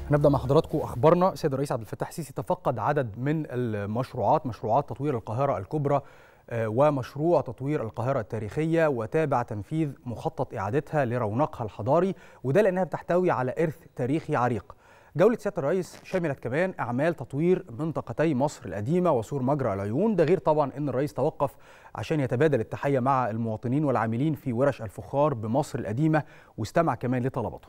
نبدا مع حضراتكم اخبارنا السيد الرئيس عبد الفتاح السيسي تفقد عدد من المشروعات مشروعات تطوير القاهره الكبرى ومشروع تطوير القاهرة التاريخية وتابع تنفيذ مخطط إعادتها لرونقها الحضاري وده لأنها بتحتوي على إرث تاريخي عريق جولة سيادة الرئيس شملت كمان أعمال تطوير منطقتي مصر القديمة وسور مجرى العيون ده غير طبعا أن الرئيس توقف عشان يتبادل التحية مع المواطنين والعاملين في ورش الفخار بمصر القديمة واستمع كمان لطلباتهم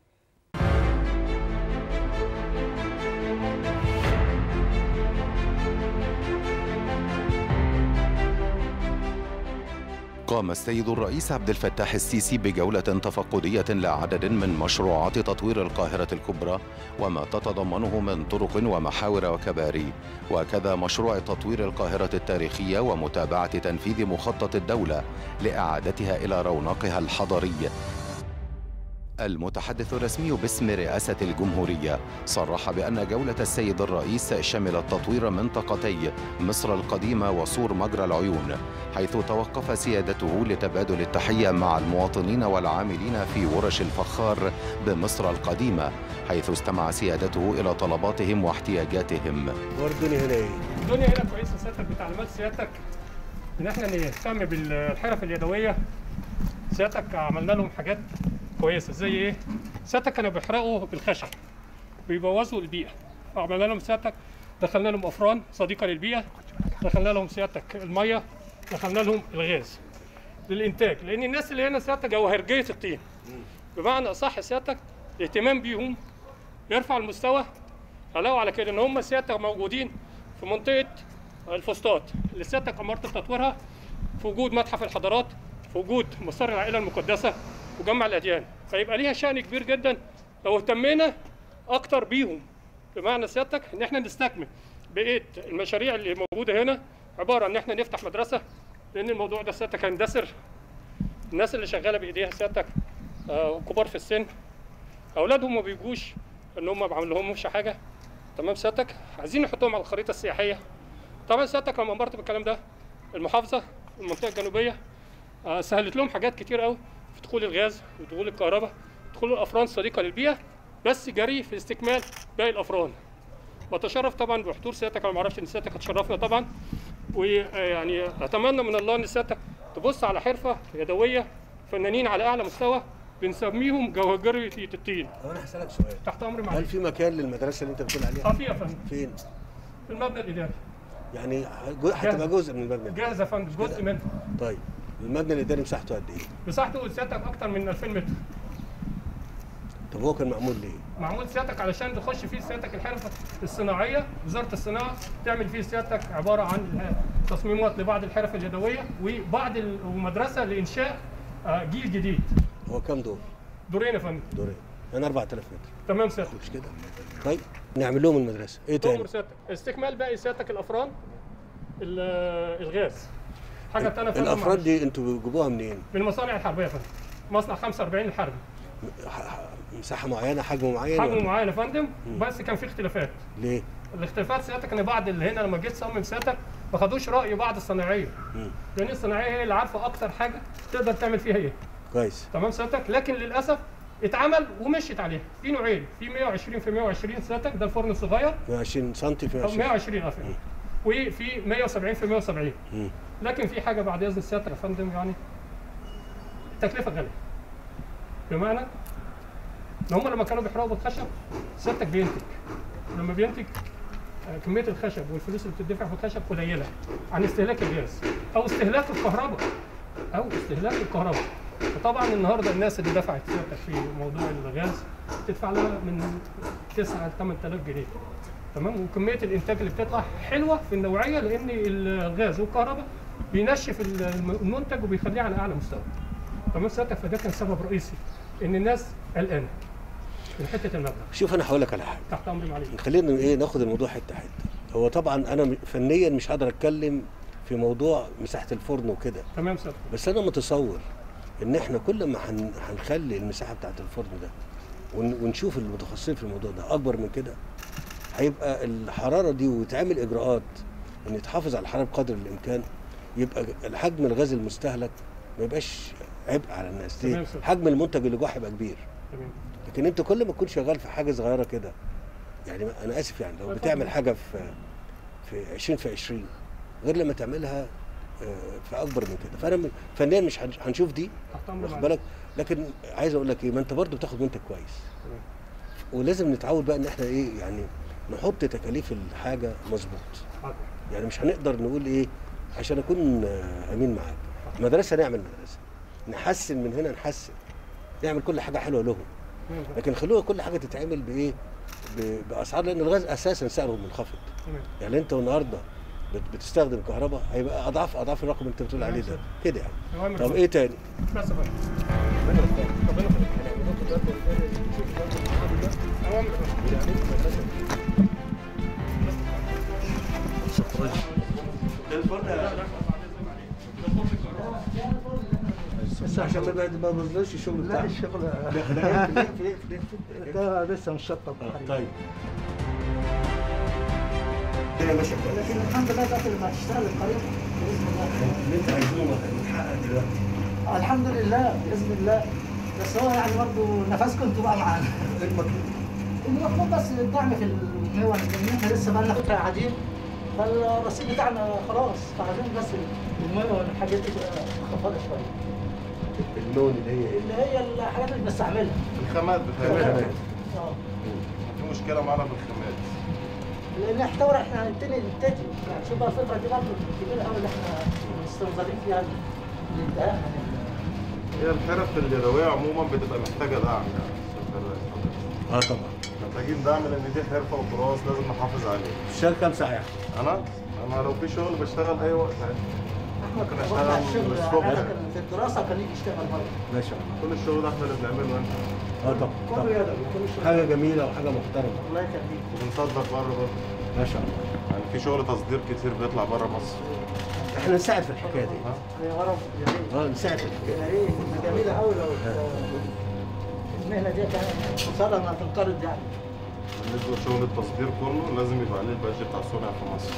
قام السيد الرئيس عبد الفتاح السيسي بجولة تفقدية لعدد من مشروعات تطوير القاهرة الكبرى وما تتضمنه من طرق ومحاور وكباري وكذا مشروع تطوير القاهرة التاريخية ومتابعة تنفيذ مخطط الدولة لإعادتها إلى رونقها الحضري المتحدث الرسمي باسم رئاسة الجمهورية صرح بأن جولة السيد الرئيس شملت تطوير منطقتي مصر القديمة وسور مجرى العيون حيث توقف سيادته لتبادل التحية مع المواطنين والعاملين في ورش الفخار بمصر القديمة حيث استمع سيادته إلى طلباتهم واحتياجاتهم والدنيا هنا ايه؟ الدنيا هنا كويسه سيادتك بتعليمات سيادتك ان احنا نهتم بالحرف اليدويه سيادتك عملنا لهم حاجات كويسه زي ايه؟ سيادتك كانوا بيحرقوا بالخشب بيبوظوا البيئه فعملنا لهم سيادتك دخلنا لهم افران صديقه للبيئه دخلنا لهم سيادتك الميه دخلنا لهم الغاز للانتاج لان الناس اللي هنا سيادتك جوهرجيه الطين بمعنى اصح سيادتك الاهتمام بيهم يرفع المستوى علاوه على كده ان هم سيادتك موجودين في منطقه الفسطاط اللي سيادتك امرت بتطويرها في وجود متحف الحضارات في وجود مصر العائله المقدسه وجمع الاديان فيبقى ليها شان كبير جدا لو اهتمينا اكتر بيهم بمعنى سيادتك ان احنا نستكمل بقيه المشاريع اللي موجوده هنا عباره ان احنا نفتح مدرسه لان الموضوع ده سيادتك هيندثر الناس اللي شغاله بايديها سيادتك آه كبار في السن اولادهم ما بيجوش ان هم ما بعملهمش حاجه تمام سيادتك عايزين نحطهم على الخريطه السياحيه طبعا سيادتك لما امرت بالكلام ده المحافظه المنطقه الجنوبيه آه سهلت لهم حاجات كتير قوي في دخول الغاز ودخول الكهرباء دخول الافران الصديقه للبيئه بس جري في استكمال باقي الافران بتشرف طبعا بحضور سيادتك انا ما اعرفش ان سيادتك هتشرفنا طبعا ويعني اتمنى من الله ان سيادتك تبص على حرفه يدويه فنانين على اعلى مستوى بنسميهم جوهرجيه الطين طب انا هسالك سؤال تحت امر هل معلش في مكان للمدرسه اللي انت بتقول اه عليها؟ في يا فندم فين؟ في المبنى الاداري يعني جو- هتبقى جزء من المبنى ده. جاهز يا فندم جزء منه طيب المبنى الاداري مساحته قد ايه؟ مساحته سيادتك اكتر من 2000 متر طب هو كان معمول ليه؟ معمول سيادتك علشان تخش فيه سيادتك الحرفه الصناعيه وزاره الصناعه تعمل فيه سيادتك عباره عن تصميمات لبعض الحرف اليدويه وبعض ال- ومدرسه لانشاء آه، جيل جديد هو كام دور؟ دورين يا فندم دورين انا 4000 متر تمام سيادتك مش كده؟ طيب نعمل لهم المدرسه ايه تاني؟ تؤمر سيادتك استكمال باقي سيادتك الافران ال- الغاز حاجه تانية يا فندم الافراد معلش. دي انتوا بتجيبوها منين؟ من المصانع الحربيه يا فندم مصنع 45 الحربي ح- ح- مساحه معينه حجم معين حجمه ولا؟ معين يا فندم بس كان في اختلافات ليه؟ الاختلافات سيادتك ان بعض اللي هنا لما جيت تصمم سيادتك ما خدوش راي بعض الصناعيه مم. لان الصناعيه هي اللي عارفه اكتر حاجه تقدر تعمل فيها ايه كويس تمام سيادتك لكن للاسف اتعمل ومشيت عليها في نوعين في 120 في 120 سيادتك ده الفرن الصغير 120 سم في او 120 120 اه فندم. وفي 170 في 170 مم. لكن في حاجه بعد اذن سيادتك يا فندم يعني التكلفه غاليه بمعنى ان هم لما كانوا بيحرقوا بالخشب سيادتك بينتج لما بينتج آه، كميه الخشب والفلوس اللي بتدفع في الخشب قليله عن استهلاك الغاز او استهلاك الكهرباء او استهلاك الكهرباء فطبعا النهارده الناس اللي دفعت سيادتك في موضوع الغاز تدفع لها من 9 ل 8000 جنيه تمام وكميه الانتاج اللي بتطلع حلوه في النوعيه لان الغاز والكهرباء بينشف الم- المنتج وبيخليه على اعلى مستوى تمام سيادتك فده كان سبب رئيسي ان الناس قلقانه من حته المبلغ شوف انا هقول لك على حاجه تحت امري معلش خلينا ايه ناخد الموضوع حته حته هو طبعا انا م- فنيا مش هقدر اتكلم في موضوع مساحه الفرن وكده تمام سيادتك بس انا متصور ان احنا كل ما هن- هنخلي المساحه بتاعت الفرن ده ون- ونشوف المتخصصين في الموضوع ده اكبر من كده هيبقى الحراره دي ويتعمل اجراءات ان يتحافظ على الحراره بقدر الامكان يبقى الحجم الغاز المستهلك ما يبقاش عبء على الناس تمام ليه؟ سيادتك. حجم المنتج اللي جوه هيبقى كبير تمام لكن انت كل ما تكون شغال في حاجه صغيره كده يعني انا اسف يعني لو بتعمل حاجه في في 20 في 20 غير لما تعملها آه، في اكبر من كده فانا م- فنيا مش هن- هنشوف دي تحت أمر واخد معالي. بالك لكن عايز اقول لك ايه ما انت برضو بتاخد منتج كويس ولازم نتعود بقى ان احنا ايه يعني نحط تكاليف الحاجه مظبوط حاضر. يعني مش هنقدر نقول ايه عشان اكون آه، امين معاك مدرسه نعمل مدرسه نحسن من هنا نحسن نعمل كل حاجه حلوه لهم تمام. لكن خلوها كل حاجه تتعمل بايه ب- باسعار لان الغاز اساسا سعره منخفض تمام. يعني انت النهارده بت- بتستخدم كهرباء هيبقى اضعاف اضعاف الرقم اللي انت بتقول عليه ده كده يعني أوامر طب بقى. ايه تاني؟ بس بقى ربنا يخليك أوامر بقى. بس عشان ما ما بنزلش الشغل لا الشغل ده لسه مش شطب طيب يا باشا لكن الحمد لله ده لما تشتغل الطريق باذن الله اللي انت عايزينه هنحقق دلوقتي آه، الحمد لله باذن الله بس هو يعني برضه نفسكم انتوا بقى معانا المطلوب بس الدعم في الميول لان احنا لسه بقى لنا فتره قاعدين فالرصيد بتاعنا خلاص فعايزين بس الميول والحاجات دي تبقى مخفضه شويه اللون اللي هي ايه؟ اللي هي الحاجات اللي بنستعملها الخامات بتاعتها اه في مشكله معانا في الخامات لان احتور احنا هنبتدي نبتدي يعني شوف بقى الفتره دي برضه الكبيره قوي اللي احنا مستنظرين فيها الانتهاء من هي الحرف اليدويه عموما بتبقى محتاجه دعم يعني اه طبعا محتاجين دعم لان دي حرفه وتراث لازم نحافظ عليه الشهر كام ساعه يعني؟ انا انا لو في شغل بشتغل اي وقت عادي احمد ممكن كان أشتغل بره الشغل الصبح. يعني كان في الدراسه كان يجي يشتغل بره ما شاء الله كل الشغل ده احنا اللي بنعمله هنا اه طبعا كله طبعا يدوي كل شغل حاجه جميله وحاجه محترمه الله يخليك وبنصدر بره برضه ما شاء الله يعني في شغل تصدير كتير بيطلع بره مصر احنا نساعد في الحكايه دي يا غرب يا ريت اه نساعد في الحكايه يا ريت دي جميله قوي لو المهنه دي كانت خساره انها تنقرض يعني بالنسبه لشغل التصدير كله لازم يبقى عليه البادج بتاع صنع في مصر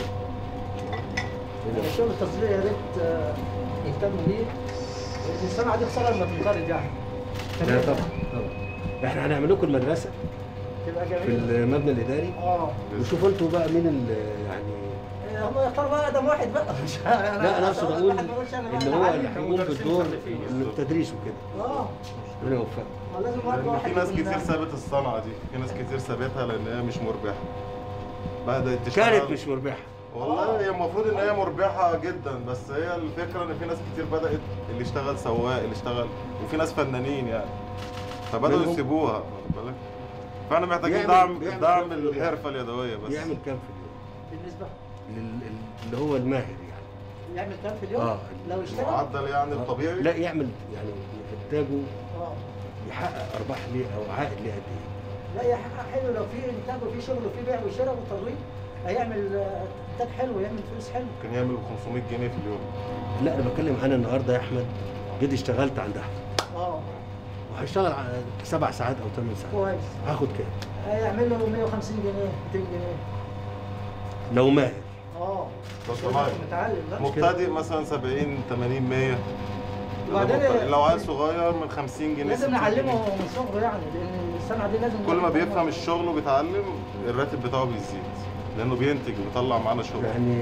الشغل التصدير يا ريت آه، يهتموا بيه لأن الصنعه دي خساره انها تنقرض يعني لا طبعا طبعا احنا هنعمل لكم المدرسه تبقى في جميله المبنى الاداري اه وشوفوا انتوا بقى مين ال- يعني هم يختاروا بقى ادم واحد بقى مش لا انا اقصد اقول الواحد ما يقولش أنا بقى اللي هو عالم. اللي هيقوم بالدور التدريس وكده اه ربنا يوفقك ما لازم برضه لان واحد في ناس يكون كتير ده. سابت الصنعه دي في ناس كتير سابتها لان هي مش مربحه بدات تشتغل كانت مش مربحه والله هي المفروض ان هي مربحه جدا بس هي الفكره ان في ناس كتير بدات اللي اشتغل سواق اللي اشتغل وفي ناس فنانين يعني فبداوا منهم؟ يسيبوها واخد بالك فاحنا محتاجين بيعمل- دعم بيعمل دعم كام في اليوم؟ الحرفه اليدويه بس يعمل كام في اليوم بالنسبه لل- ال- اللي هو الماهر يعني يعمل كام في اليوم؟ آه. لو اشتغل المعدل يعني الطبيعي لا يعمل يعني انتاجه اه يحقق ارباح ليه او عائد ليه قد ايه لا يحقق حلو لو في انتاج وفي شغل وفي بيع وشراء وترويج هيعمل آه، انتاج حلو يعمل فلوس حلو ممكن يعمل ب 500 جنيه في اليوم لا انا بتكلم انا النهارده يا احمد جيت اشتغلت عند احمد اه وهشتغل على سبع ساعات او ثمان ساعات كويس هاخد كام هيعمل له 150 جنيه 200 جنيه لو ماهر اه ده مش صنايعي. متعلم لا مبتدئ مثلا 70 80 100 وبعدين- لو عايز صغير من 50 جنيه لازم 60 نعلمه جنيه. من صغره يعني لان الصنعه دي لازم كل ما بيفهم الشغل وبيتعلم الراتب بتاعه بيزيد لانه بينتج بيطلع معانا شغل يعني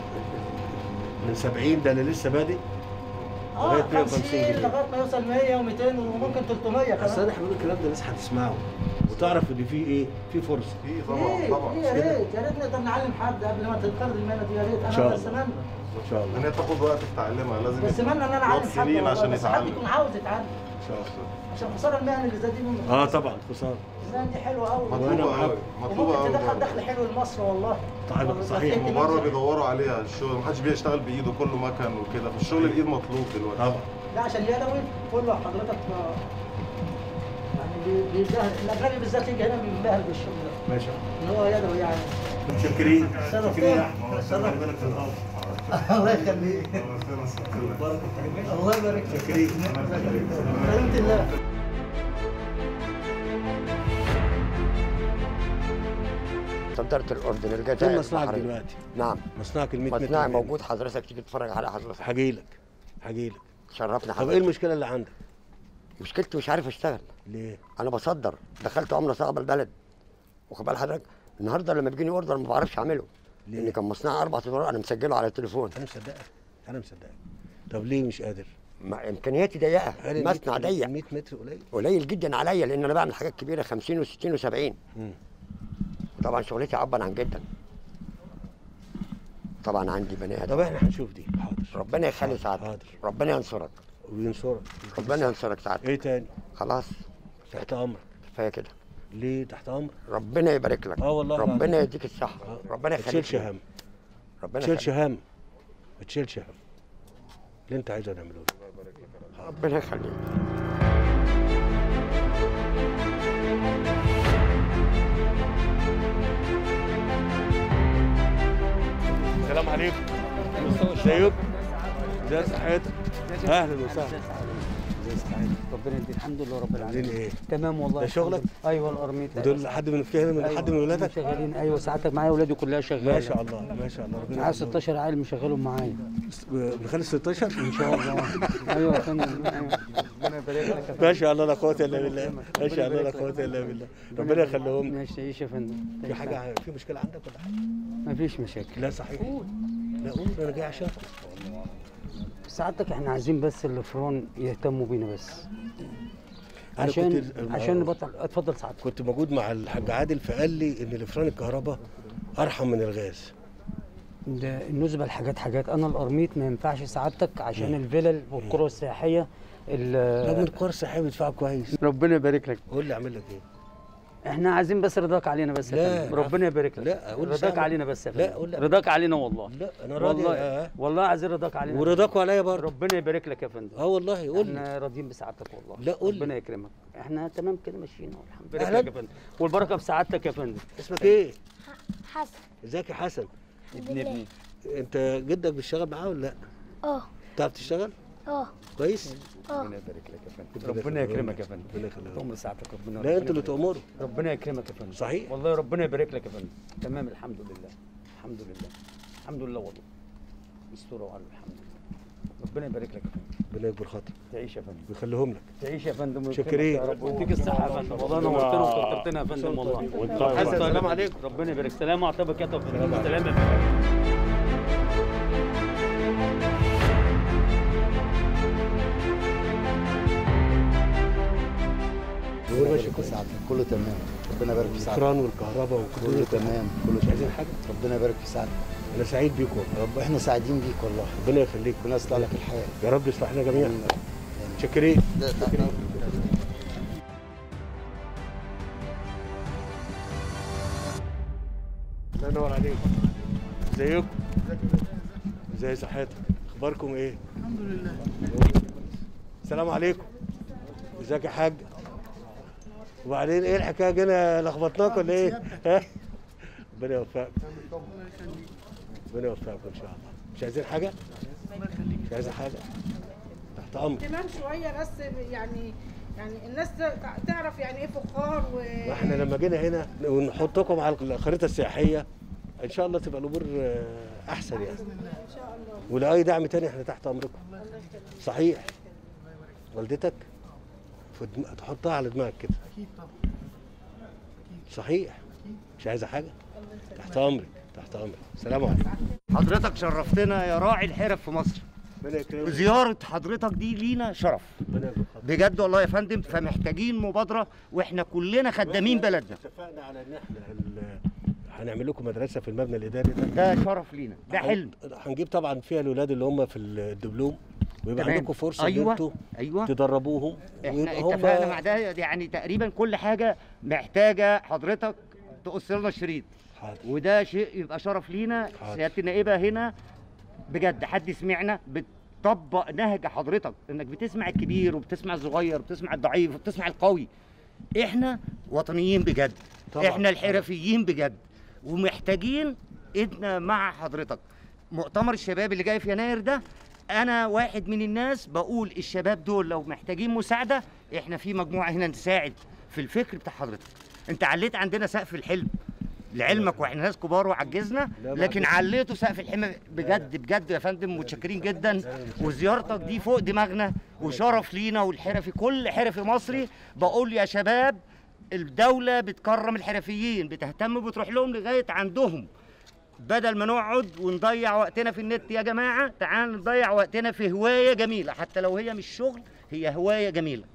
من 70 ده اللي لسه بادئ اه لغاية 150 50 جنيه. لغايه ما يوصل 100 و200 وممكن 300 اصل كمان انا بقول الكلام ده الناس هتسمعه وتعرف ان في ايه في فرصه في ايه طبعا طبعا ايه يا ريت يا ريت نقدر نعلم حد قبل ما تنقرض المهنه دي يا ريت شاء انا الله. بتمنى ان شاء الله ان هي تاخد وقت في تعليمها لازم بس اتمنى ان انا اعلم يقعد حد سنين والله، عشان بس حد يتعلم يكون عاوز يتعلم ان شاء الله عشان خساره المهن اللي زي دي من اه طبعا خساره المهن دي حلوه قوي مطلوبه وأنا قوي مطلوبه وممكن قوي تدخل بره. دخل حلو لمصر والله طيب، والله صحيح. في وبره اهتمام. بيدوروا عليها الشغل محدش بيشتغل بايده كله مكن وكده فالشغل الايد مطلوب دلوقتي طبعا لا عشان يدوي كله حضرتك آه، يعني بي- بيزهق الاجنبي بالذات يجي هنا بينبهر بالشغل ده ما شاء الله ان هو يدوي يعني متشكرين شرفتنا شرفتنا الله يخليك الله يبارك فيك متشكرين سلامة الله صدرت الاردن رجعت فين قاعد مصنعك بحرين. دلوقتي؟ نعم مصنعك ال 100 متر مصنعي اللي- موجود حضرتك تيجي تتفرج على حضرتك هجيلك هجيلك شرفنا طب ايه حضرتك المشكله اللي عندك؟ مشكلتي مش عارف اشتغل ليه؟ انا بصدر دخلت عمله صعبه البلد واخد بال حضرتك النهارده لما بيجيني اوردر ما بعرفش اعمله ليه؟ لان كان مصنع اربع ادوار انا مسجله على التليفون انا مصدقك انا مصدقك طب ليه مش قادر؟ مع امكانياتي ضيقه هل ال مصنع 100 ضيق 100 متر قليل؟ قليل جدا عليا لان انا بعمل حاجات كبيره 50 و60 و70 مم. طبعا شغلتي عبر عن جدا طبعا عندي بني طب ادم احنا هنشوف دي حاضر ربنا يخلي حاضر، سعادتك حاضر. ربنا ينصرك وينصرك ربنا ينصرك سعادتك ايه تاني؟ خلاص تحت امرك كفايه كده ليه تحت امرك؟ ربنا يبارك لك اه والله ربنا العظيم. يديك الصحه آه. ربنا ما يخليك تشيلش لي. هم ما ربنا تشيلش يخليك هم ما تشيلش هم اللي انت عايزه نعمله لك ربنا يخليك السلام عليكم ازيك؟ ازي صحتك؟ اهلا وسهلا ازي صحتك؟ ربنا يديك الحمد لله رب عاملين العالمين ايه؟ تمام والله ده شغلك؟ الحمد لله. ايوه القرميط ودول حد من في هنا من حد من ولادك؟ شغالين ايوه ساعتك معايا اولادي كلها شغاله ما شاء الله ما شاء الله ربنا معايا يخليهم. 16 عيل مشغلهم معايا بنخلص 16 ان شاء الله ايوه يا فندم أيوة. ربنا يبارك لك يا ما شاء الله لا قوه الا بالله ما شاء الله لا قوه الا بالله ربنا يخليهم لك ماشي تعيش يا فندم في تعيش حاجه في مشكله عندك ولا حاجه؟ ما فيش مشاكل لا صحيح لا قول انا جاي عشانكم سعادتك احنا عايزين بس الفران يهتموا بينا بس أنا عشان كنت- عشان نبطل اتفضل سعادتك كنت موجود مع الحاج عادل فقال لي ان الافران الكهرباء ارحم من الغاز ده النسبة لحاجات حاجات انا القرميط ما ينفعش سعادتك عشان الفلل والقرى السياحيه ال- لا من القرص حابب يدفع كويس ربنا يبارك لك قول لي اعمل لك ايه احنا عايزين بس رضاك علينا بس يا لا، فندم ربنا يبارك لك لا، قول لي رضاك سهل. علينا بس يا لا، فندم قول لي. رضاك علينا والله لا انا راضي والله آه. والله عايزين رضاك علينا ورضاكوا عليا برضه ربنا يبارك لك يا فندم اه والله قول لي احنا راضيين بسعادتك والله لا، قول لي. ربنا يكرمك احنا تمام كده ماشيين اهو الحمد أهلاً. لله يا فندم والبركه بسعادتك يا فندم اسمك ايه حسن ازيك يا حسن ابن ابني انت جدك بيشتغل معاه ولا لا اه بتعرف تشتغل اه كويس اه ربنا يبارك لك يا فندم ربنا ربنا يخليهم يكرمك لك. يا فندم ربنا يخليهم تؤمر سعادتك ربنا لا انتوا اللي يكرمك. تأمروا ربنا يكرمك يا فندم صحيح والله ربنا يبارك لك يا فندم تمام الحمد لله الحمد لله الحمد لله والله مستوره وعلى الحمد لله ربنا يبارك لك يا فندم ربنا يكبر خاطرك تعيش يا فندم ويخليهم لك تعيش يا فندم ويكرمك شاكرين. يا رب ويديك الصحه يا فندم والله نورتنا وكترتنا يا فندم والله حسن سلام عليكم ربنا يبارك سلام وعطبك يا توفيق سلام عليكم. سلام يا فندم دول ماشي في سعادتك كله تمام ربنا يبارك في سعادتك الفران والكهرباء كله وكله تمام كله مش عايزين تمام حاجه ربنا يبارك في سعادتك انا سعيد بيكم رب احنا سعيدين بيك والله ربنا يخليك ربنا يصلح لك الحياه يا رب يصلح لنا جميعا آمين. شاكرين ده- ده- الله ينور عليك ازيكم ازي صحتك اخباركم ايه الحمد لله السلام عليكم ازيك يا حاج وبعدين ايه الحكايه جينا لخبطناك ولا ايه ها ربنا يوفقكم ربنا يوفقكم ان شاء الله مش عايزين حاجه مش عايزين حاجه تحت امر اهتمام شويه بس يعني يعني الناس تع- تعرف يعني ايه فخار و واحنا لما جينا هنا ونحطكم على الخريطه السياحيه ان شاء الله تبقى الامور آه، احسن يعني ان شاء الله ولاي دعم تاني احنا تحت امركم صحيح والدتك في دم... تحطها على دماغك كده اكيد طبعا صحيح مش عايزه حاجه تحت امرك تحت امرك سلام عليكم حضرتك شرفتنا يا راعي الحرف في مصر ربنا يكرمك زيارة حضرتك دي لينا شرف ربنا يكرمك بجد والله يا فندم فمحتاجين مبادرة واحنا كلنا خدامين بلدنا اتفقنا على ان احنا ال- هنعمل لكم مدرسه في المبنى الاداري ده ده شرف لينا ده حلم هنجيب طبعا فيها الاولاد اللي هم في الدبلوم ويبقى تمام. عندكم فرصه أيوة. ان انتوا ايوه تدربوهم احنا ويبقى هم- اتفقنا مع ده يعني تقريبا كل حاجة محتاجة حضرتك تقص لنا الشريط حاضر وده شيء يبقى شرف لينا حاضر. سيادة النائبة هنا بجد حد سمعنا بتطبق نهج حضرتك انك بتسمع الكبير وبتسمع الصغير وبتسمع الضعيف وبتسمع القوي احنا وطنيين بجد طبعاً. احنا الحرفيين بجد ومحتاجين ايدنا مع حضرتك مؤتمر الشباب اللي جاي في يناير ده انا واحد من الناس بقول الشباب دول لو محتاجين مساعده احنا في مجموعه هنا نساعد في الفكر بتاع حضرتك انت عليت عندنا سقف الحلم لعلمك واحنا ناس كبار وعجزنا لكن عليتوا سقف الحمى بجد بجد يا فندم متشكرين جدا وزيارتك دي فوق دماغنا وشرف لينا والحرفي كل حرفي مصري بقول يا شباب الدولة بتكرم الحرفيين بتهتم بتروح لهم لغاية عندهم بدل ما نقعد ونضيع وقتنا في النت يا جماعة تعال نضيع وقتنا في هواية جميلة حتى لو هي مش شغل هي هواية جميلة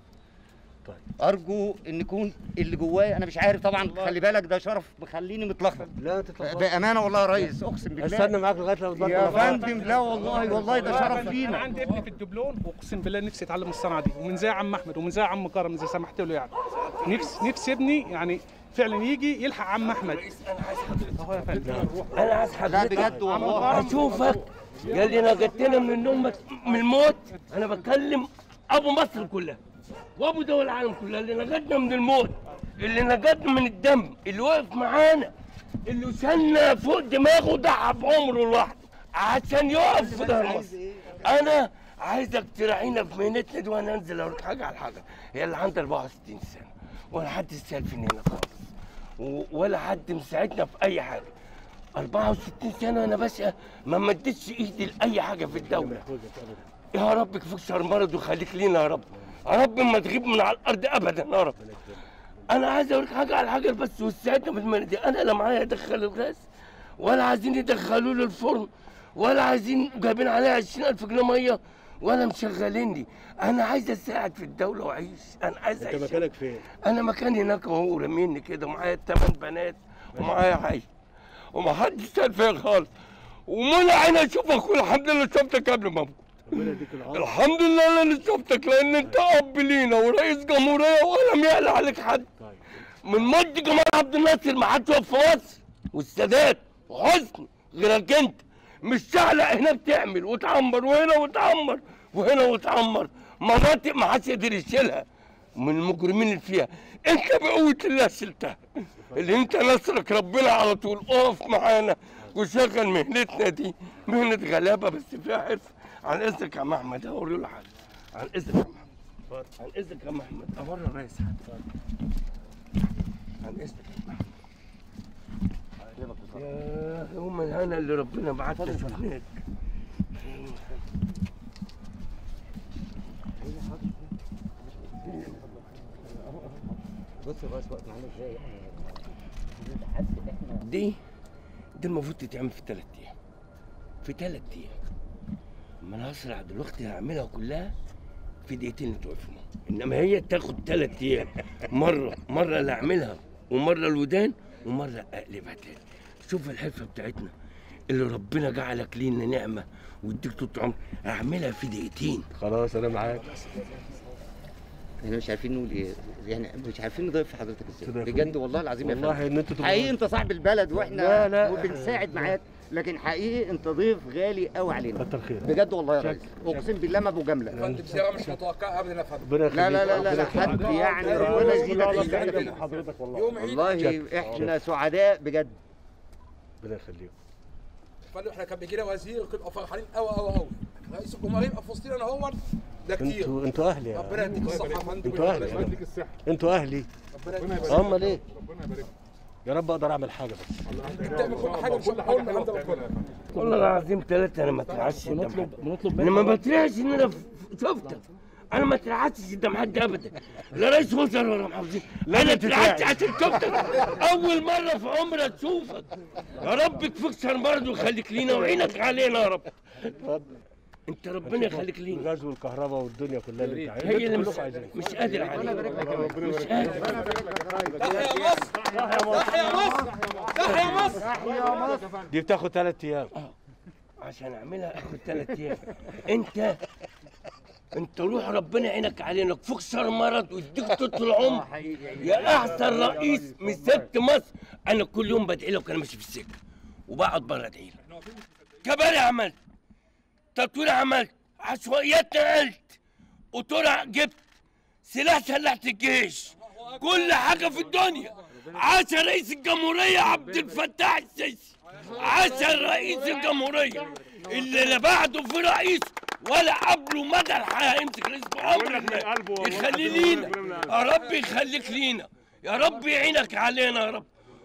ارجو ان يكون اللي جوايا انا مش عارف طبعا خلي بالك ده شرف مخليني متلخبط لا تتلخبط بامانه والله يا ريس اقسم بالله استنى معاك لغايه لما تبطل يا مطار. فندم لا والله والله ده شرف انا لينا عندي ابني في الدبلوم واقسم بالله نفسي اتعلم الصنعه دي ومن زي عم احمد ومن زي عم كرم اذا سمحت له يعني نفس نفسي ابني يعني فعلا يجي يلحق عم احمد انا عايز حضرتك اهو يا فندم انا عايز حضرتك بجد والله. اشوفك قال لي نجدتنا من النوم بس- من الموت انا بتكلم ابو مصر كلها وابو دول العالم كلها اللي نجدنا من الموت اللي نجدنا من الدم اللي وقف معانا اللي شالنا فوق دماغه ضحى بعمره لوحده عشان يقف في ظهر مصر انا عايزك تراعينا في مهنتنا دي وانا انزل اوريك حاجه على حاجه هي اللي عندها 64 سنه ولا حد سالفني هنا خالص و- ولا حد مساعدنا في اي حاجه 64 سنه انا باشا ما مدتش ايدي لاي حاجه في الدوله يا رب يكفيك شر مرض وخليك لينا يا رب يا رب ما تغيب من على الارض ابدا يا رب انا عايز اوريك حاجه على حاجه بس وساعدنا في المهنه دي انا لا معايا ادخل الغاز ولا عايزين يدخلوا له الفرن ولا عايزين جايبين عليها 20000 جنيه ميه ولا مشغليني انا عايز اساعد في الدوله واعيش انا عايز انت اعيش مكانك فين؟ انا مكاني هناك اهو راميني كده ومعايا ثمان بنات ومعايا عيل وما حدش سال فيا خالص ومنع عيني اشوفك والحمد لله شفتك قبل ما اموت ربنا يديك العافيه الحمد لله اللي شفتك لان انت اب لينا ورئيس جمهوريه ولم يعلى عليك حد من مد جمال عبد الناصر ما حدش وقف في مصر والسادات وحسني غيرك انت مش شعلق هنا بتعمل وتعمر وهنا وتعمر وهنا وتعمر مناطق ما حدش يقدر يشيلها من المجرمين اللي فيها انت بقوه الله شلتها اللي انت نصرك ربنا على طول اقف معانا وشغل مهنتنا دي مهنه غلابه بس فيها حرفه عن اذنك يا عم احمد هوري له حاجه عن اذنك يا عم احمد عن اذنك يا عم احمد امر الرئيس حاجه عن اذنك يا عم احمد يا يوم الهنا اللي ربنا بعتنا هناك بص يا باشا وقت عامل ازاي دي دي المفروض تتعمل في ثلاث ايام في ثلاث ايام اما انا اسرع دلوقتي هعملها كلها في دقيقتين توقفنا انما هي تاخد ثلاث ايام مره مره اللي اعملها ومره الودان ومره اقلبها تاني شوف الحرفه بتاعتنا اللي ربنا جعلك لينا نعمه ويديك طول عمر اعملها في دقيقتين خلاص انا معاك احنا مش عارفين نقول ايه يعني مش عارفين نضيف حضرتك ازاي تضيف بجد والله العظيم يا والله فندم. ان انتوا تبقوا- حقيقي انت صاحب البلد واحنا لا، لا. وبنساعد معاك لكن حقيقي انت ضيف غالي قوي علينا كتر خيرك بجد والله يا ريس اقسم بالله ما ابو جمله فندم زياره مش متوقعه ابدا يا فندم ربنا يخليك لا لا لا لا, لا ربنا حد يخليك. يعني ربنا يزيدك الله إحسان يسعدك فيه. حضرتك والله يوم عيد والله احنا سعداء بجد ربنا يخليك فندم احنا كان بيجي لنا وزير وكنا فرحانين قوي قوي قوي رئيس الجمهوريه يبقى في وسطنا اهو ده كتير انتوا انتوا اهلي يا ربنا يديك الصحه يا فندم انتوا اهلي ربنا يديك يا انتوا اهلي ربنا يبارك امال ايه ربنا يبارك يا رب اقدر اعمل حاجه بس ممكن تعمل كل حاجه ان شاء الله اول ما عندنا كلها والله العظيم ثلاثة أنا ما اترعشش قدام حد أنا ما بترعش إن أنا ف- شفتك أنا ما اترعشتش قدام حد أبدا لا رئيس وزراء ولا محافظين أنا اترعشت عشان شفتك أول مرة في عمري أشوفك يا رب يكفيك شر مرض ويخليك لينا وعينك علينا يا رب أنت ربنا يخليك لينا الغاز والكهرباء والدنيا كلها اللي انت عايزها هي اللي مش, كلكم عايزينها. مش قادر عليك مش قادر تحيا مصر تحيا مصر تحيا مصر دي بتاخد ثلاث ايام عشان اعملها اخد ثلاث ايام انت انت روح ربنا يعينك علينا كفوك شر مرض ويديك طول العمر يا احسن رئيس مسكت مصر انا كل يوم بدعي لك وانا ماشي في السكه وبقعد بره ادعي لك كباري عملت تطوير عملت عشوائيات نقلت قطورة جبت سلاح سلحت الجيش كل حاجه في الدنيا عاش رئيس الجمهوريه عبد الفتاح السيسي عاش رئيس الجمهوريه اللي لا بعده في رئيس ولا قبله مدى الحياه يمسك رئيس عمرك ما يخلي لينا يا رب يخليك لينا يا رب يعينك علينا يا رب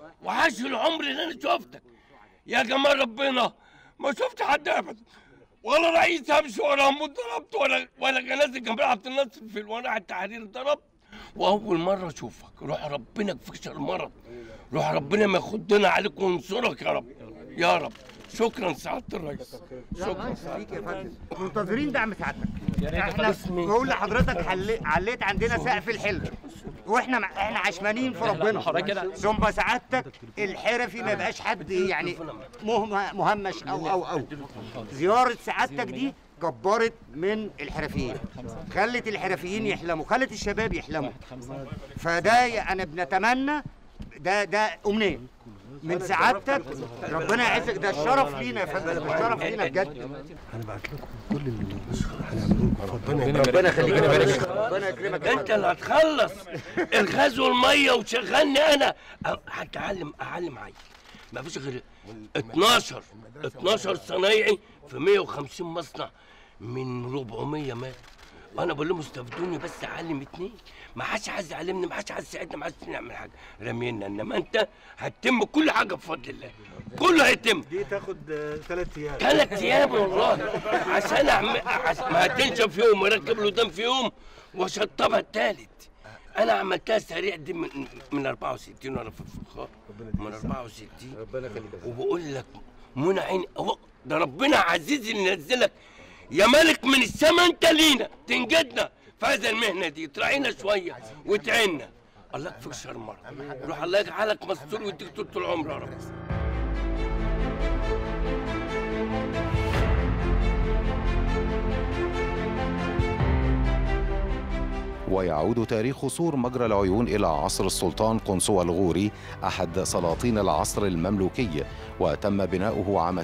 وعاش العمر اللي انا شفتك يا جمال ربنا ما شفت حد ابدا ولا رئيس امشي وراهم ضربت ولا ولا جنازه جنب عبد الناصر في الورع التحرير ضربت واول مره اشوفك روح ربنا يكفيك المرض روح ربنا ما يخدنا عليك وينصرك يا رب يا رب شكرا سعاده الرئيس شكرا منتظرين دعم سعادتك ريت احنا باسمي. بقول لحضرتك حل- عليت عندنا سقف الحلم واحنا مع- احنا عشمانين في ربنا ثم سعادتك الحرفي ما يبقاش حد يعني مهم- مهمش او او او زياره سعادتك دي كبرت من الحرفيين خلت الحرفيين يحلموا خلت الشباب يحلموا فده ي- انا بنتمنى ده ده امنيه من سعادتك ربنا يعزك ده الشرف لينا يا فندم ده الشرف لينا بجد هنبعت لكم كل اللي هنعمله ربنا ربنا يخليك ربنا يكرمك انت اللي هتخلص الغاز والميه وتشغلني انا أ- هتعلم اعلم عيل ما فيش غير 12 12 صنايعي في 150 مصنع من 400 مات انا بقول لهم استفدوني بس اعلم اتنين ما حدش عايز يعلمني ما حدش عايز يساعدني ما حدش نعمل حاجه رمينا انما انت هتتم كل حاجه بفضل الله كله هيتم دي تاخد ثلاث ايام ثلاث ايام والله عشان أعمل عش... ما هتنشف يوم واركب له دم في يوم واشطبها الثالث انا عملتها سريع دي من من 64 وانا في الفخار من 64 ربنا يخليك وبقول لك منى عيني أهو ده ربنا عزيز اللي نزلك يا ملك من السما انت لينا تنجدنا في هذه المهنه دي تراعينا شويه وتعيننا الله يكفيك شر مرة روح الله يجعلك مستور ويديك طول العمر يا رب ويعود تاريخ سور مجرى العيون إلى عصر السلطان قنصوة الغوري أحد سلاطين العصر المملوكي وتم بناؤه عام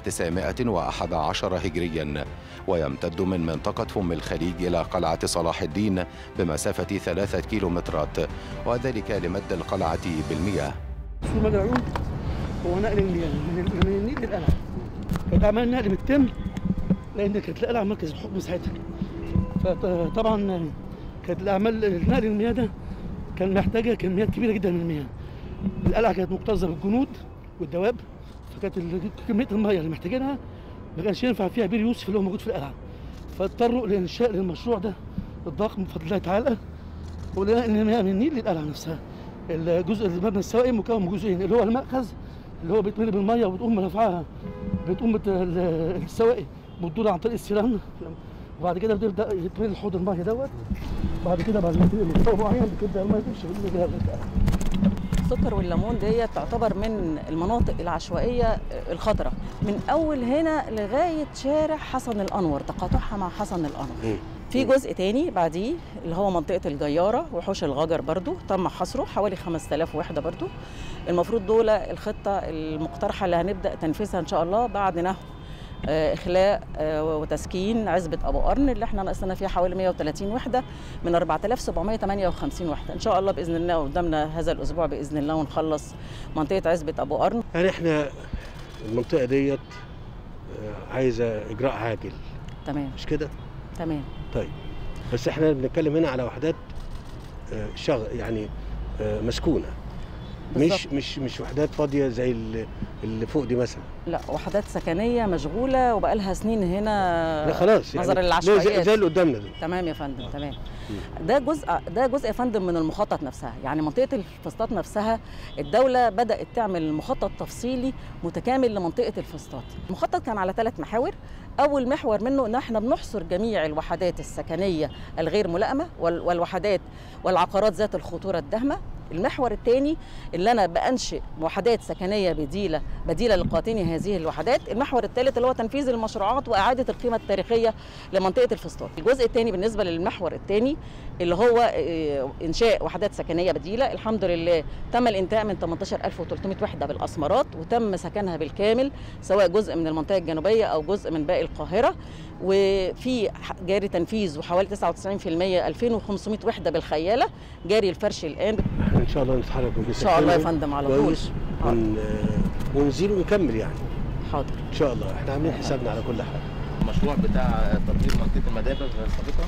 911 هجريا ويمتد من منطقة فم الخليج إلى قلعة صلاح الدين بمسافة ثلاثة كيلومترات وذلك لمد القلعة بالمياه سور مجرى العيون هو نقل المياه من من النيل للقلعه كانت عمال نقل بتتم لان كانت القلعه مركز الحكم ساعتها فطبعا كانت الاعمال نقل المياه ده كان محتاجه كميات كبيره جدا من المياه القلعه كانت مكتظه بالجنود والدواب فكانت ال- كميه المياه اللي محتاجينها ما كانش ينفع فيها بير يوسف اللي هو موجود في القلعه فاضطروا لانشاء المشروع ده الضخم بفضل الله تعالى ولقى ان المياه من النيل للقلعه نفسها الجزء المبنى السوائي مكون من جزئين اللي هو المأخذ اللي هو بيتملي بالميه وبتقوم رافعاها بتقوم بت- ال- السوائي بتدور عن طريق السيران وبعد كده بتبدا يتملي الحوض الميه دوت بعد كده بعد ما يتملي مستوى معين بتبدا الميه تمشي بالجهه السكر والليمون دي تعتبر من المناطق العشوائيه الخطره من اول هنا لغايه شارع حسن الانور تقاطعها مع حسن الانور في جزء تاني بعديه اللي هو منطقة الجيارة وحوش الغجر برضو تم حصره حوالي 5000 وحدة برضو المفروض دول الخطة المقترحة اللي هنبدأ تنفيذها إن شاء الله بعد نهو آه، إخلاء آه، وتسكين عزبة أبو قرن اللي احنا ناقصنا فيها حوالي 130 وحدة من 4758 وحدة إن شاء الله بإذن الله قدامنا هذا الأسبوع بإذن الله ونخلص منطقة عزبة أبو قرن يعني احنا المنطقه ديت آه، عايزه اجراء عاجل تمام مش كده؟ تمام طيب بس احنا بنتكلم هنا على وحدات آه، شغ يعني آه، مسكونه مش بالظبط. مش مش وحدات فاضيه زي اللي- اللي فوق دي مثلا لا وحدات سكنية مشغولة وبقالها سنين هنا لا خلاص نظرا يعني للعشوائيات زي, زي اللي قدامنا دول تمام يا فندم تمام ده جزء ده جزء يا فندم من المخطط نفسها يعني منطقه الفسطاط نفسها الدوله بدات تعمل مخطط تفصيلي متكامل لمنطقه الفسطاط المخطط كان على ثلاث محاور اول محور منه ان احنا بنحصر جميع الوحدات السكنيه الغير ملائمه وال- والوحدات والعقارات ذات الخطوره الداهمه المحور الثاني اللي انا بانشئ وحدات سكنيه بديله بديله لقاطني هذه الوحدات المحور الثالث اللي هو تنفيذ المشروعات واعاده القيمه التاريخيه لمنطقه الفسطاط الجزء الثاني بالنسبه للمحور الثاني اللي هو آه، انشاء وحدات سكنيه بديله الحمد لله تم الانتهاء من 18300 وحده بالاسمرات وتم سكنها بالكامل سواء جزء من المنطقه الجنوبيه او جزء من باقي القاهره وفي ح- جاري تنفيذ وحوالي 99% 2500 وحده بالخياله جاري الفرش الان احنا ان شاء الله نتحرك إن شاء الله يا فندم على طول. كويس ون... آه، ونزيل ونكمل يعني حاضر ان شاء الله احنا عاملين حسابنا على كل حاجه المشروع بتاع تطوير منطقه المدابغ السابقه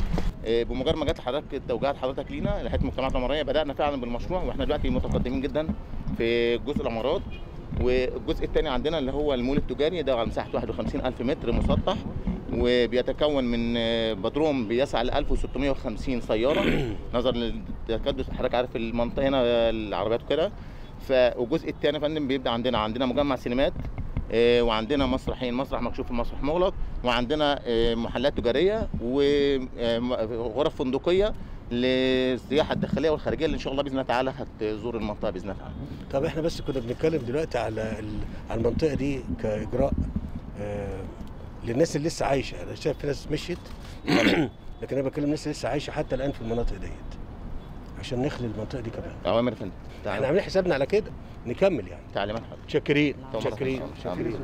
آه، بمجرد ما جت حضرتك توجيهات حضرتك لينا لهيئه المجتمعات العمرانيه بدانا فعلا بالمشروع واحنا دلوقتي متقدمين جدا في جزء العمارات والجزء الثاني عندنا اللي هو المول التجاري ده على مساحه 51 الف متر مسطح وبيتكون من آه، بدروم بيسعى ل 1650 سياره نظرا للتكدس حضرتك عارف المنطقه هنا آه، العربيات وكده ف والجزء الثاني يا فندم بيبدا عندنا عندنا مجمع سينمات آه، وعندنا مسرحين مسرح مكشوف ومسرح مغلق وعندنا آه، محلات تجاريه وغرف فندقيه للسياحه الداخليه والخارجيه اللي ان شاء الله باذن الله تعالى هتزور المنطقه باذن الله تعالى طب احنا بس كنا بنتكلم دلوقتي على ال- على المنطقه دي كاجراء آه للناس اللي لسه عايشه انا شايف في ناس مشيت لكن انا بتكلم الناس اللي لسه عايشه حتى الان في المناطق ديت عشان نخلي المنطقه دي كمان اوامر يا فندم احنا عاملين حسابنا على كده نكمل يعني تعليمات حضرتك شاكرين طبعاً. شاكرين طبعاً. شاكرين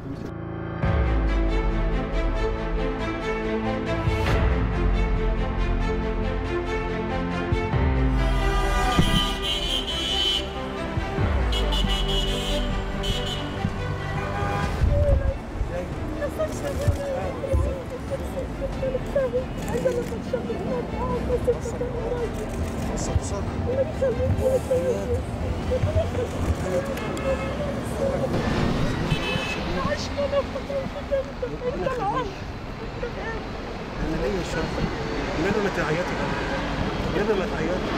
انا ليا الشرف النبي ما تعيطي النبي ما تعيطي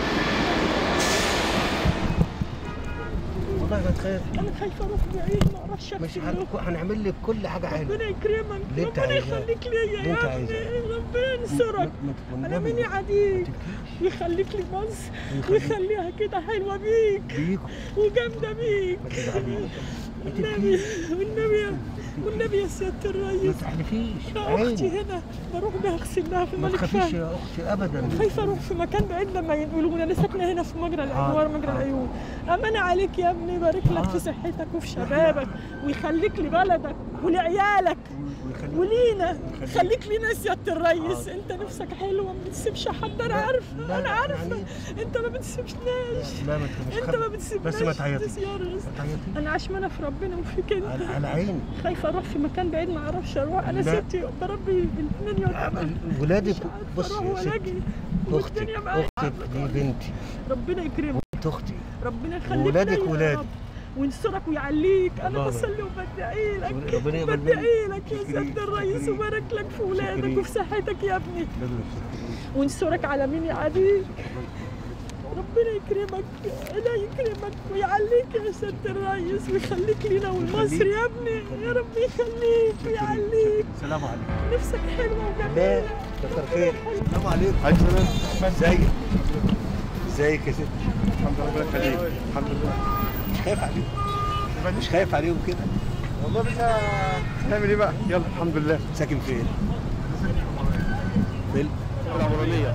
والله ما تخاف انا خايفه اروح بعيد ما اعرفش مش أكتب هن- هنعمل لك كل حاجه حلوه ربنا يكرمك اللي انت ربنا عايزاه. يخليك ليا اللي انت يا عايزاه. ابني ربنا ينصرك انا والنبي مني عديك ويخليك لي مصر ويخليها كده حلوه بيك بيك وجامده بيك والنبي والنبي والنبي يا سياده الرئيس ما تحلفيش اختي عيني. هنا بروح بغسل لها في ما ملك تخافيش فهد يا اختي ابدا خايفه اروح في مكان بعيد لما يقولوا لي انا ساكنه هنا في مجرى العيون ورا مجرى العيون امانه عليك يا ابني يبارك لك في صحتك وفي شبابك ويخليك لبلدك ولعيالك ولينا خليك لينا يا سياده الريس انت نفسك حلوه ما بتسيبش حد انا عارفه انا عارفه انت ما بتسيبناش لا ما تخافيش انت ما بتسيبناش بس ما تعيطيش يا ريس ما تعيطيش انا عشمانه في ربنا وفيك انت على- على عيني. خايفه اروح في مكان بعيد ما اعرفش اروح انا لا. ستي بربي الاثنين يعتبر ولادك بصي اروح يا ولا ستي اجي اختك والدنيا معايا اختك دي بنتي ربنا يكرمك انت اختي ربنا يخليك وولادك ليا يا ولادي. رب وينصرك ويعليك انا اللهم بصلي وبدعي لك ربنا يقبل منك. بدعي لك يا شكري، سياده الرئيس شكري. وبارك لك في ولادك شكري. وفي صحتك يا ابني وينصرك على مين يعاديك ربنا يكرمك لا يكرمك ويعليك يا سياده الرئيس ويخليك لينا ولمصر يا ابني يا رب يخليك ويعليك سلام عليكم نفسك حلوه لا وجميله كتر خير السلام عليكم عليكم السلام ازيك ازيك يا ستي الحمد لله ربنا يخليك الحمد لله مش خايف عليهم مش خايف عليهم كده والله بس هنعمل ايه بقى يلا الحمد لله ساكن فين في العمرانية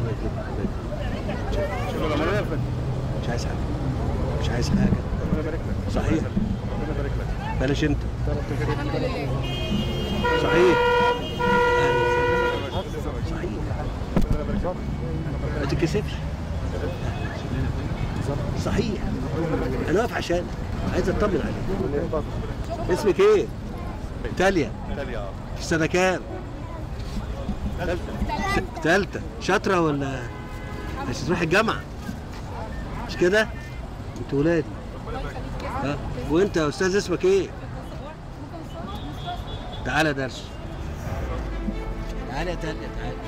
شغل العمرانية مش عايز حاجة مش عايز حاجة ربنا يبارك لك صحيح ربنا يبارك لك بلاش انت الحمد لله صحيح ما تتكسفش صحيح انا واقف عشانك عايز اطمن عليك اسمك ايه؟ تاليا تاليا في سنة كام؟ تالتة شاطرة ولا مش تروح الجامعة مش كده؟ انت ولادي ها وانت يا استاذ اسمك ايه؟ تعالى درس تعالى يا تاليا تعالى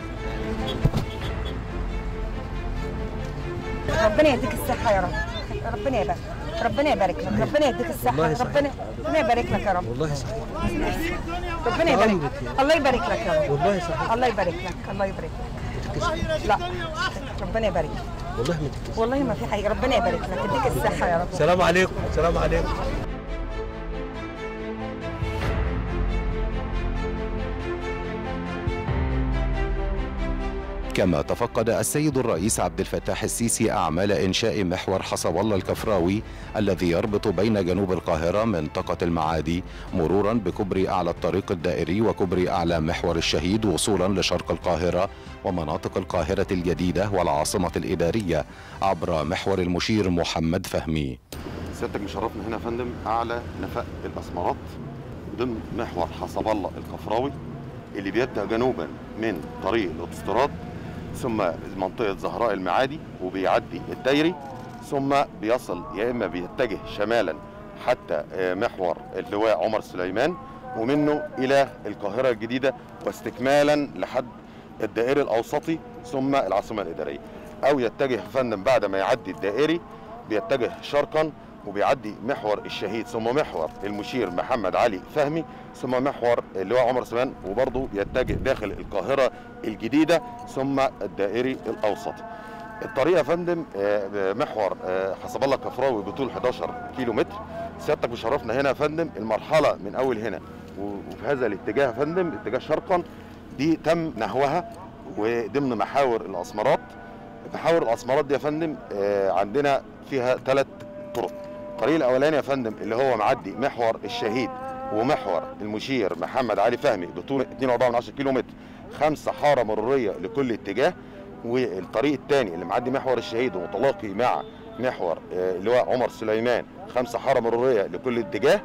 ربنا يديك الصحة يا رب ربنا يبارك ربنا يبارك لك ربنا يديك الصحة والله صحيح. ربنا ربنا يبارك لك يا رب والله صحيح ربنا يبارك عمرك لك الله يبارك لك يا رب والله صحيح. الله يبارك لك الله يبارك لك لا ربنا يبارك لك والله ما تتكسف والله ما في حاجة ربنا يبارك لك يديك الصحة يا رب السلام عليكم السلام عليكم كما تفقد السيد الرئيس عبد الفتاح السيسي أعمال إنشاء محور حصب الله الكفراوي الذي يربط بين جنوب القاهرة منطقة المعادي مرورا بكوبري أعلى الطريق الدائري وكوبري أعلى محور الشهيد وصولا لشرق القاهرة ومناطق القاهرة الجديدة والعاصمة الإدارية عبر محور المشير محمد فهمي سيادتك مشرفنا هنا يا فندم اعلى نفق الاسمرات ضمن محور حصب الله الكفراوي اللي بيبدا جنوبا من طريق الاوتوستراد ثم منطقه زهراء المعادي وبيعدي الدايري ثم بيصل يا اما بيتجه شمالا حتى آه، محور اللواء عمر سليمان ومنه الى القاهره الجديده واستكمالا لحد الدائري الاوسطي ثم العاصمه الاداريه او يتجه يا فندم بعد ما يعدي الدائري بيتجه شرقا وبيعدي محور الشهيد ثم محور المشير محمد علي فهمي ثم محور اللواء عمر سليمان وبرضه يتجه داخل القاهره الجديده ثم الدائري الاوسطي الطريق يا فندم آه، محور آه، حسب الله الكفراوي بطول 11 كيلو متر سيادتك مشرفنا هنا يا فندم المرحله من اول هنا وفي هذا الاتجاه يا فندم اتجاه شرقا دي تم نهوها وضمن محاور الاسمرات محاور الاسمرات دي يا فندم آه، عندنا فيها ثلاث طرق الطريق الاولاني يا فندم اللي هو معدي محور الشهيد ومحور المشير محمد علي فهمي بطول 2.4 كيلو متر خمسه حاره مروريه لكل اتجاه والطريق الثاني اللي معدي محور الشهيد ومتلاقي مع محور آه، اللواء عمر سليمان خمسه حاره مروريه لكل اتجاه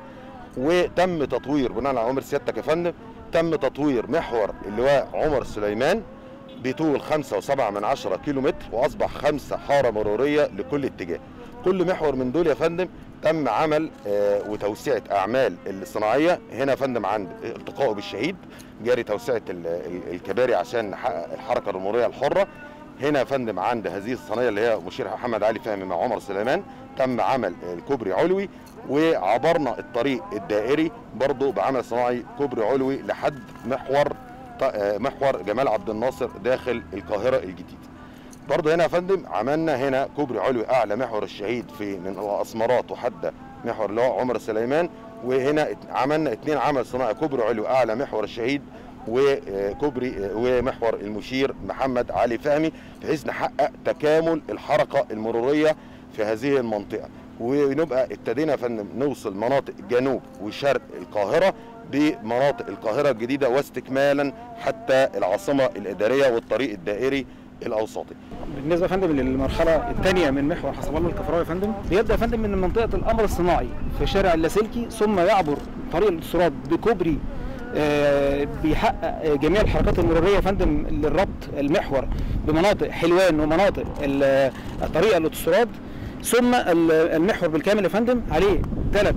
وتم تطوير بناء على امر سيادتك يا فندم تم تطوير محور اللواء عمر سليمان بطول 5.7 من عشرة كيلو متر واصبح خمسه حاره مروريه لكل اتجاه كل محور من دول يا فندم تم عمل آه، وتوسعه اعمال الصناعيه هنا يا فندم عند التقائه بالشهيد جاري توسعه ال- ال- الكباري عشان نحقق الحركه المروريه الحره هنا يا فندم عند هذه الصينيه اللي هي مشير محمد علي فهمي مع عمر سليمان تم عمل الكوبري علوي وعبرنا الطريق الدائري برضه بعمل صناعي كوبري علوي لحد محور ط- آه، محور جمال عبد الناصر داخل القاهره الجديده برضه هنا يا فندم عملنا هنا كوبري علوي اعلى محور الشهيد في من الاسمرات وحتى محور اللي هو عمر سليمان وهنا ات- عملنا اتنين عمل صناعي كوبري علوي اعلى محور الشهيد وكوبري ومحور المشير محمد علي فهمي بحيث نحقق تكامل الحركه المروريه في هذه المنطقه ونبقى ابتدينا يا فندم نوصل مناطق جنوب وشرق القاهره بمناطق القاهره الجديده واستكمالا حتى العاصمه الاداريه والطريق الدائري الاوسطي بالنسبه يا فندم للمرحله الثانيه من محور حسب الله الكفراوي يا فندم بيبدا يا فندم من منطقه القمر الصناعي في شارع اللاسلكي ثم يعبر طريق الاتصالات بكوبري آه، بيحقق آه، جميع الحركات المروريه يا فندم للربط المحور بمناطق حلوان ومناطق ال- طريق الاتصالات ثم ال- المحور بالكامل يا فندم عليه ثلاث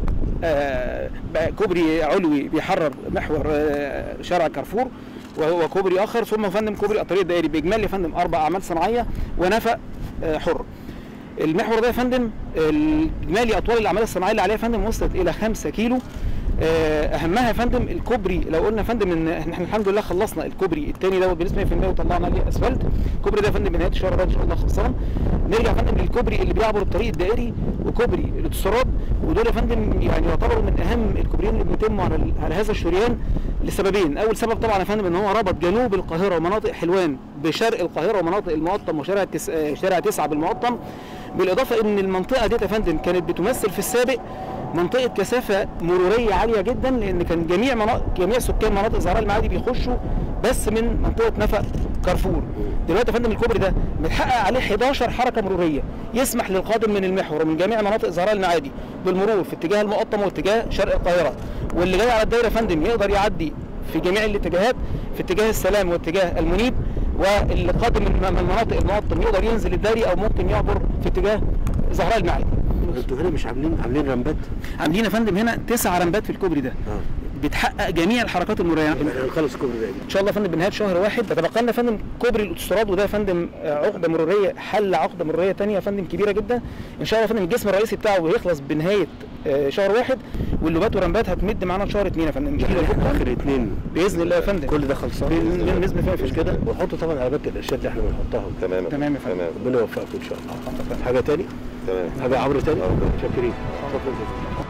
كوبري علوي بيحرر محور آه، شارع كارفور وهو كوبري اخر ثم يا فندم كوبري الطريق الدائري باجمالي يا فندم اربع اعمال صناعيه ونفق آه، حر المحور ده يا فندم اجمالي اطوال الاعمال الصناعيه اللي عليها يا فندم وصلت الى 5 كيلو آه، اهمها يا فندم الكوبري لو قلنا يا فندم ان احنا الحمد لله خلصنا الكوبري الثاني دوت بنسبه 100% وطلعنا عليه اسفلت الكوبري ده يا فندم بنهايه الشهر ده ان شاء الله خلصان نرجع يا فندم للكوبري اللي بيعبر الطريق الدائري وكوبري الاتصالات ودول يا فندم يعني يعتبروا من اهم الكوبريين اللي بيتموا على ال- على هذا الشريان لسببين اول سبب طبعا يا فندم ان هو ربط جنوب القاهره ومناطق حلوان بشرق القاهره ومناطق المقطم وشارع تس... آه، شارع تسعة بالمقطم بالاضافه ان المنطقه دي يا فندم كانت بتمثل في السابق منطقه كثافه مروريه عاليه جدا لان كان جميع مناطق جميع سكان مناطق زهراء المعادي بيخشوا بس من منطقه نفق كارفور دلوقتي يا فندم الكوبري ده متحقق عليه 11 حركه مروريه يسمح للقادم من المحور ومن جميع مناطق زهراء المعادي بالمرور في اتجاه المقطم واتجاه شرق القاهره واللي جاي على الدايره يا فندم يقدر يعدي في جميع الاتجاهات في اتجاه السلام واتجاه المنيب واللي قادم من من مناطق المقطم يقدر ينزل الداري او ممكن يعبر في اتجاه زهراء المعادي انتوا هنا مش عاملين عاملين رمبات عاملين يا فندم هنا تسع رمبات في الكوبري ده بتحقق جميع الحركات المروريه هنخلص الكوبري ده ان شاء الله يا فندم بنهايه شهر واحد بتبقى لنا يا فندم كوبري الاوتوستراد وده يا فندم آه، عقده مروريه حل عقده مروريه ثانيه يا فندم كبيره جدا ان شاء الله يا فندم الجسم الرئيسي بتاعه هيخلص بنهايه آه، شهر واحد واللوبات والرمبات هتمد معانا لشهر اثنين يا فندم اخر اثنين باذن الله يا فندم كل ده خلصان باذن باذن الله مش كده وحطوا طبعا علامات الارشاد اللي احنا بنحطها تمام تمام يا فندم ربنا يوفقكم ان شاء الله حاجه تاني تمام حاجه عبر تاني شاكرين شكرا جزيلا